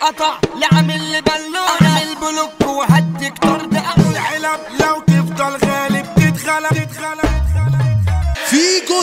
تتقطع لعمل لي بالونه اعمل بلوك وهديك طرد اول العلب لو تفضل غالب تتغلب تتغلب فيجو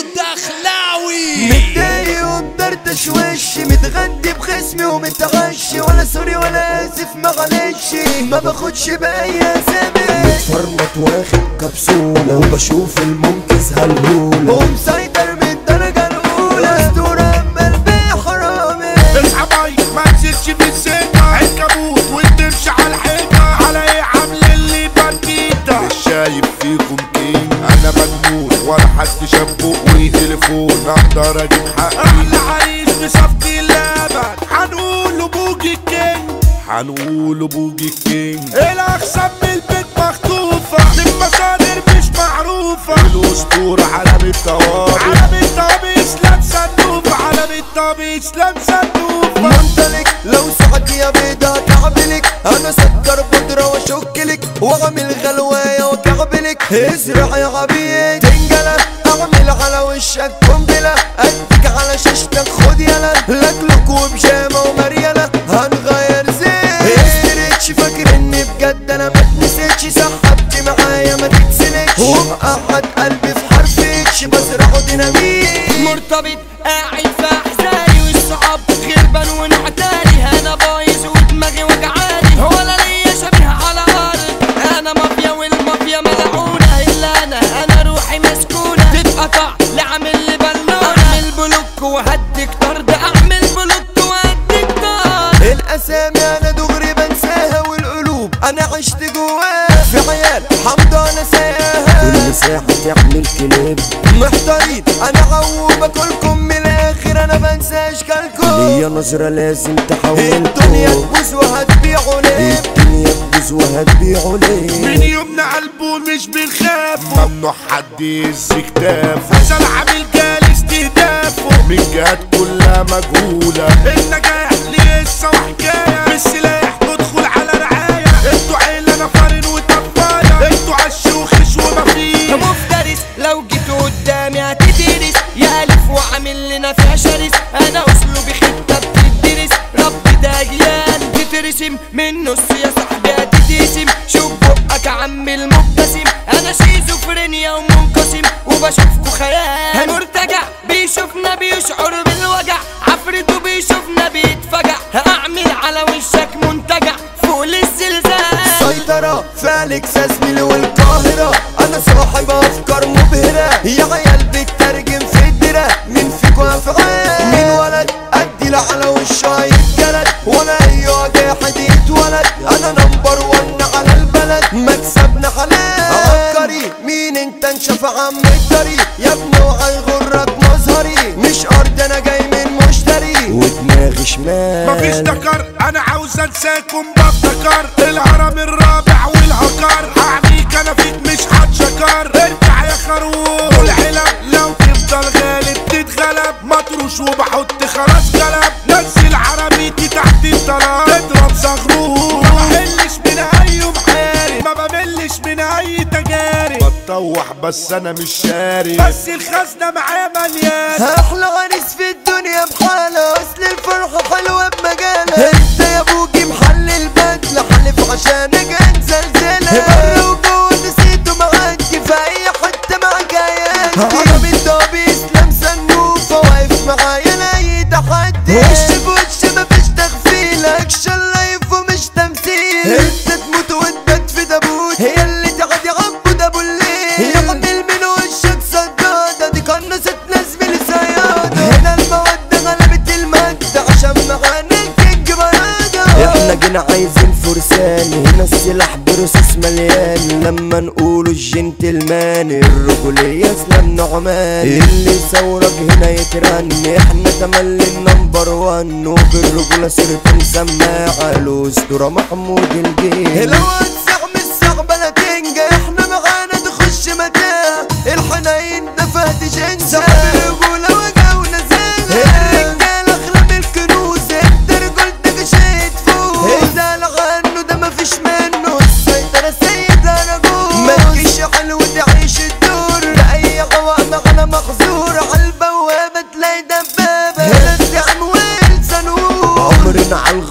الدخلاوي متضايق ومدردش وشي متغدي بخصمي ومتغشي ولا سوري ولا اسف معلش ما باخدش باي اسامي متفرمط واخد كبسولة وبشوف المنقذ هالهولة ومسيطر من الدرجة الأولى أسطورة أما الباقي حرامي اصحى باي ما تزيدش في السكة عنكبوت وتمشي على الحيطة على ايه عامل اللي بنديتا مش شايف فيكم كينج انا مجنون ولا حد شاف بقي تليفون اقدر اجيب حقي احلى عريس بصفتي اللبن هنقول له بوجي الكينج هنقول له بوجي الكينج الاخصم من البيت مخطوفة المصادر مش معروفة الاسطورة علم الطوابق علم الطوابق اسلام صندوق علم الطوابق اسلام صندوق منطلق لو سعد يا بيضة كعبلك انا سكر بودرة واشكلك واعمل غلواية وكعبلك ازرع يا عبيد تنجلة اعمل على وشك قنبلة اديك على شاشتك خد يلا لكلك وبجامة ومريالة هنغير زين استريتش فاكر اني بجد انا ما اتنسيتش سحبت معايا ما تتسلكش ومقعد قلبي في حرف اتش بزرعه ديناميت مرتبط قاعد في احزاني والصعب غربان ونعتاني انا بايظ ودماغي وجعاني ولا ليا شبيه على ارض انا مافيا والمافيا ملعونه الا انا انا روحي مسكونه تتقطع لعمل لي بالونه اعمل بلوك وهديك طرد اعمل بلوك وهديك طرد الاسامي انا دغري بنساها والقلوب انا عشت جواها في عيال حمض انا سايقاها كل ساعة تعمل كلاب محتارين انا عوب اكلكم من الاخر انا بنسى اشكالكم ليا نظرة لازم تحولكم الدنيا تبوظ وهتبيعوا ليه الدنيا تبوظ وهتبيعوا من ليه يومنا قلبه مش بنخاف ممنوع حد يهز كتافه هذا العامل جالي استهدافه من جهات كلها مجهولة النجاح لسه وحكاية بالسلاح ندخل على رعاية انتوا عيلة نفرين وتفاية انتوا عالشوخش ومفيش مفترس لو جيت قدامي هتدرس يا الف وعامل لنا فيها شرس انا اسلوبي خطه بتدرس رب ده اجيال تترسم من نص يا صاحبي هتتقسم شوف بقك يا عم المبتسم انا شيزوفرينيا ومنقسم وبشوفكوا خيال مرتجع بيشوفنا بيشعر بالوجع عفريته بيشوفنا بيتفجع هعمل على وشك منتجع فوق الزلزال سيطرة فالكس زميلي والقاهرة أنا صاحب أفكار مبهرة يا عيال بتترجم في الدرة مين فيكوا أفعال مين ولد أدي على وشه يتجلد ولا أي واحد يتولد أنا نمبر ون على البلد مكسبنا حلال عبقري مين انت انشف عم الطريق يا ابني وهيغرك مظهري مش أرض أنا جاي من مشتري ودماغي شمال مفيش دكر انا عاوز انساكم بفتكر الهرم الرابع والهكر هعميك انا فيك مش هتشكر ارجع يا خروف والعلب لو تفضل غالب تتغلب مطروش وبحط خلاص قلب نزل عربيتي تحت الطلب تضرب صغروف ما بملش من اي محارب ما بملش من اي تجارب بتطوح بس انا مش شاري بس الخزنه معايا مليان احلى عريس في الدنيا بحالة اصل الفرحة حلوة بمجالها انت يا ابوكي محل البدلة حلف عشانك انزلزلها بره وجوه نسيته معاكي في اي حتة معاك عيالي عربي الدابي اسلام سنوفة واقف معايا لاي تحدي وش بوش مفيش تغفيل اكشن لايف ومش تمثيل انت تموت وانت في دابوت هي اللي تعدي عبو دابو الليل يعمل من وشك صدادة دي قنصت ناس من الصيادة هنا المودة غلبت المادة عشان معانا الكينج برادة احنا جينا عايزين فرسان هنا السلاح برصاص مليان لما نقولوا الجنتلمان الرجولية اسلام نعمان اللي ثورك هنا يترن احنا تملي النمبر وان وبالرجولة صرت مسماعة الاسطورة محمود الجيل لو هتسع من الصعبة لا تنجح احنا معانا تخش متاع الحنين دفعت جنجة صاحب الرجولة وجا ونزل الرجالة اغلب الكنوز انت رجولتك شيء تفوز ازال عنه ده مفيش منه السيطرة سيد انا جوز ما تجيش حلو تعيش الدور لأي عوامة على مخزور عالبوابة تلاقي دبابة هنا الدعم والصاروخ عمرنا عالغلط ما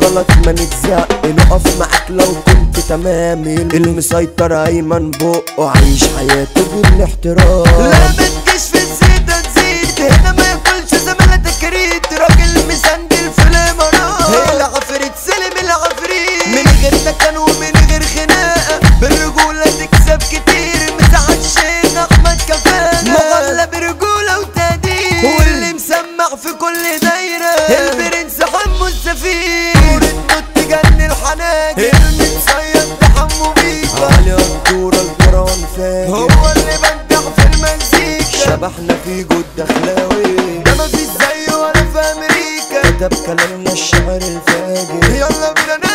دايما اتزق نقف معاك لو كنت تمام المسيطر ايمن بقه عايش حياته بالاحترام لا ما تجيش في الزيت تزيد هنا ما ياكلش زميلتك كريت راجل مسندل في الامارات العفريت سلم العفريت من غير نكن ومن غير خناقه بالرجوله تكسب كتير مساعد الشيخ احمد كفانا مغلى برجوله وتقدير واللي مسمع في كل دايره البرنس حمو السفير نور النوت تجنن الحناجر المتصيد بحمو بيكا علي الدورة القرآن فاجر هو اللي بدع في المزيكا شبحنا في جود دخلاوي ده مفيش زيه ولا في امريكا كتب كلامنا الشعر الفاجر يلا بينا